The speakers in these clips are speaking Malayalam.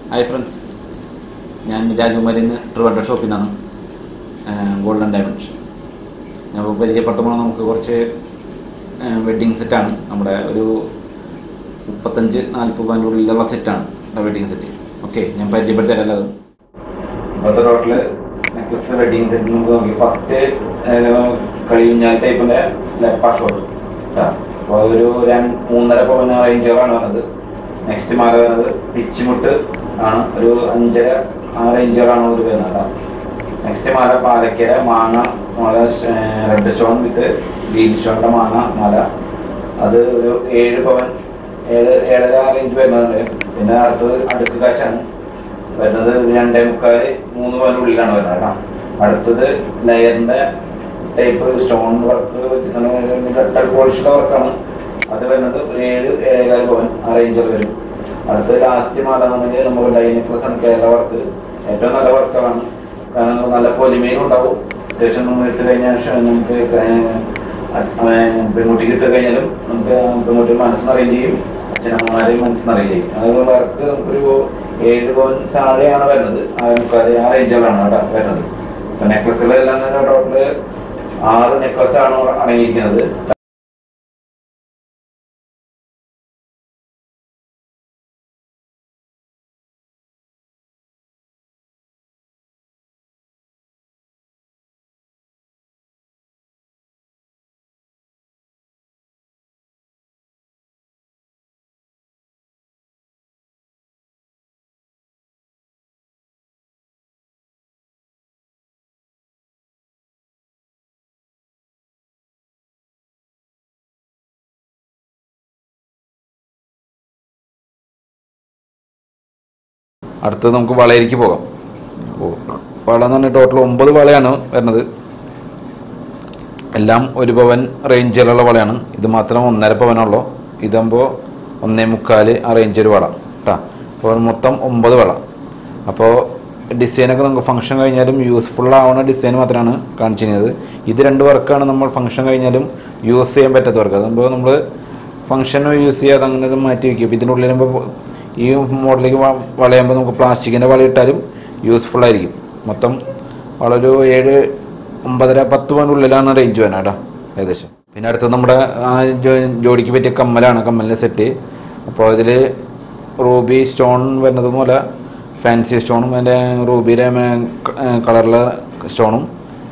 ഹായ് ഫ്രണ്ട്സ് ഞാൻ രാജകുമാരി നിന്ന് ട്രിവാൻഡ്രം ഷോപ്പിൽ നിന്നാണ് ഗോൾഡൻ ഡയമണ്ട് ഞാൻ ഇപ്പോൾ പരിചയപ്പെടുത്തുമ്പോൾ നമുക്ക് കുറച്ച് വെഡ്ഡിങ് സെറ്റാണ് നമ്മുടെ ഒരു മുപ്പത്തഞ്ച് നാൽപ്പത് പതിൻ്റെ ഉള്ളിലുള്ള സെറ്റാണ് വെഡ്ഡിങ് സെറ്റ് ഓക്കെ ഞാൻ പരിചയപ്പെടുത്തി തരാം അത് ഇപ്പോഴത്തെ ടോട്ടല് നെക്ലസ് വെഡ്ഡിങ് സെറ്റ് നമുക്ക് നോക്കി ഫസ്റ്റ് കഴിഞ്ഞാൽ ടൈപ്പിൻ്റെ ലെപ്പാ ഷോട്ട് അപ്പോൾ ഒരു രണ്ട് മൂന്നര പവൻ റേഞ്ചറാണ് വരുന്നത് നെക്സ്റ്റ് മാല വരുന്നത് പിച്ചിമുട്ട് ആണ് ഒരു അഞ്ചര ആ റേഞ്ചറാണ് ഒരു വരുന്നത് കേട്ടോ നെക്സ്റ്റ് മാല പാലക്കര മാങ്ങ മാല റെഡ് സ്റ്റോൺ വിത്ത് ഗ്രീൻ സ്റ്റോണിൻ്റെ മാങ്ങ മാല അത് ഒരു ഏഴ് പവൻ ഏഴ് ഏഴര റേഞ്ച് വരുന്നുണ്ട് പിന്നെ അടുത്തത് അടുക്ക് കാശാണ് വരുന്നത് ഒരു രണ്ടേ മുക്കാൽ മൂന്ന് പവൻ്റെ ഉള്ളിലാണ് വരുന്നത് കേട്ടോ അടുത്തത് ലെയറിൻ്റെ ടൈപ്പ് സ്റ്റോൺ വർക്ക് വ്യത്യസ്ത പോളിഷിൻ്റെ വർക്കാണ് അത് വരുന്നത് ഒരു ഏഴ് ഏഴേകാൽ പവൻ ആ റേഞ്ചിൽ വരും അടുത്ത ലാസ്റ്റ് മാല എന്നുണ്ടെങ്കിൽ നമുക്ക് ലൈൻ നെക്ലസ് ആണ് കേരള വർക്ക് ഏറ്റവും നല്ല വർക്കുകളാണ് കാരണം നല്ല പൊലിമയും ഉണ്ടാവും അത്യാവശ്യം നമ്മൾ ഇട്ട് കഴിഞ്ഞാൽ ഷ- നമുക്ക് പെൺകുട്ടിക്ക് ഇട്ട് കഴിഞ്ഞാലും നമുക്ക് പെൺകുട്ടി മനസ്സിനറിയുകയും ചെയ്യും അച്ഛനമ്മമാരെയും മനസ്സിനറിയുകയും ചെയ്യും അത് വർക്ക് നമുക്കൊരു ഏഴ് പവൻ താഴെയാണ് വരുന്നത് ആ മുക്കാല് ആ റേഞ്ചുകളാണ് അവിടെ വരുന്നത് ഇപ്പൊ നെക്ലസുകളെല്ലാം തന്നെ ടോട്ടല് ആറ് നെക്ലസ് ആണ് അടങ്ങിയിരിക്കുന്നത് അടുത്തത് നമുക്ക് വളയിലേക്ക് പോകാം ഓ വള എന്ന് പറഞ്ഞാൽ ടോട്ടൽ ഒമ്പത് വളയാണ് വരുന്നത് എല്ലാം ഒരു പവൻ റേഞ്ചിലുള്ള വളയാണ് ഇത് മാത്രം ഒന്നര പവനുള്ളൂ ഇതാകുമ്പോൾ ഒന്നേ മുക്കാല് ആ റേഞ്ച് ഒരു വള കേട്ടോ അപ്പോൾ മൊത്തം ഒമ്പത് വള അപ്പോൾ ഡിസൈനൊക്കെ നമുക്ക് ഫംഗ്ഷൻ കഴിഞ്ഞാലും യൂസ്ഫുൾ ആവുന്ന ഡിസൈൻ മാത്രമാണ് കാണിച്ചിരുന്നത് ഇത് രണ്ട് വർക്കാണ് നമ്മൾ ഫംഗ്ഷൻ കഴിഞ്ഞാലും യൂസ് ചെയ്യാൻ പറ്റാത്ത വർക്ക് അതാകുമ്പോൾ നമ്മൾ ഫംഗ്ഷന് യൂസ് ചെയ്യാതെ അങ്ങനെ അത് മാറ്റി വയ്ക്കും അപ്പോൾ ഇതിൻ്റെ ഉള്ളിൽ ഇപ്പോൾ ഈ മോഡലിലേക്ക് വ- വളയുമ്പോൾ നമുക്ക് പ്ലാസ്റ്റിക്കിൻ്റെ വള ഇട്ടാലും യൂസ്ഫുൾ ആയിരിക്കും മൊത്തം വളൊരു ഏഴ് ഒമ്പതര പത്ത് പവൻ്റെ ഉള്ളിലാണ് റേഞ്ച് വരുന്നത് കേട്ടോ ഏകദേശം പിന്നെ അടുത്തത് നമ്മുടെ ആ ജോ- ജോഡിക്ക് പറ്റിയ കമ്മലാണ് കമ്മലിൻ്റെ സെറ്റ് അപ്പോൾ ഇതിൽ റൂബി സ്റ്റോൺ വരുന്നത് പോലെ ഫാൻസി സ്റ്റോണും അതിൻ്റെ റൂബിയുടെ കളറിലെ സ്റ്റോണും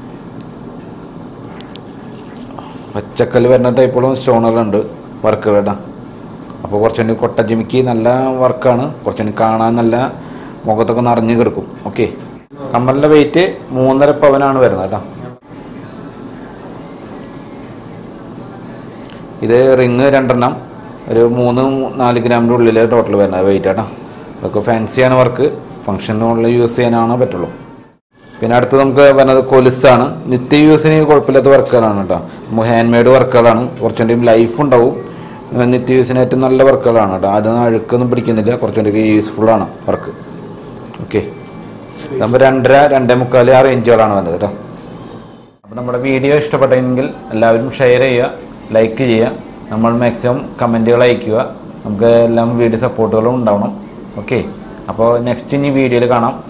പച്ചക്കല്ല് വരുന്ന ടൈപ്പുള്ള സ്റ്റോണുകളുണ്ട് വർക്കുകൾ കേട്ടോ അപ്പോൾ കുറച്ചുകൂടി കൊട്ട ജിമിക്ക് നല്ല വർക്കാണ് കുറച്ചുകൂടി കാണാൻ നല്ല മുഖത്തൊക്കെ നിറഞ്ഞു കിടക്കും ഓക്കെ കമ്മലിൻ്റെ വെയിറ്റ് മൂന്നര പവനാണ് വരുന്നത് കേട്ടോ ഇത് റിങ് രണ്ടെണ്ണം ഒരു മൂന്ന് നാല് ഗ്രാമിൻ്റെ ഉള്ളിൽ ടോട്ടൽ വരുന്നത് വെയിറ്റ് കേട്ടോ അതൊക്കെ ഫാൻസിയാണ് വർക്ക് ഫംഗ്ഷനുള്ള യൂസ് ചെയ്യാനാണ് പറ്റുള്ളൂ പിന്നെ അടുത്ത് നമുക്ക് വരുന്നത് കൊലുസാണ് നിത്യ യൂസിന് കുഴപ്പമില്ലാത്ത വർക്കുകളാണ് കേട്ടോ നമുക്ക് ഹാൻഡ് മെയ്ഡ് വർക്കുകളാണ് കുറച്ചുകൂടി ലൈഫ് ഉണ്ടാവും ഏഹ് നിത്യ യൂസിന് ഏറ്റവും നല്ല വർക്കുകളാണ് കേട്ടോ അതൊന്നും അഴുക്കൊന്നും പിടിക്കുന്നില്ല കുറച്ചുകൂടി യൂസ്ഫുൾ ആണ് വർക്ക് ഓക്കെ നമ്മൾ രണ്ടര രണ്ടേ മുക്കാൽ ആ റേഞ്ചുകളാണ് വരുന്നത് കേട്ടോ അപ്പോൾ നമ്മുടെ വീഡിയോ ഇഷ്ടപ്പെട്ടെങ്കിൽ എല്ലാവരും ഷെയർ ചെയ്യുക ലൈക്ക് ചെയ്യുക നമ്മൾ മാക്സിമം കമൻറ്റുകൾ അയക്കുക നമുക്ക് എല്ലാം വീഡിയോ സപ്പോർട്ടുകളും ഉണ്ടാവണം ഓക്കെ അപ്പോൾ നെക്സ്റ്റ് ഇനി വീഡിയോയിൽ കാണാം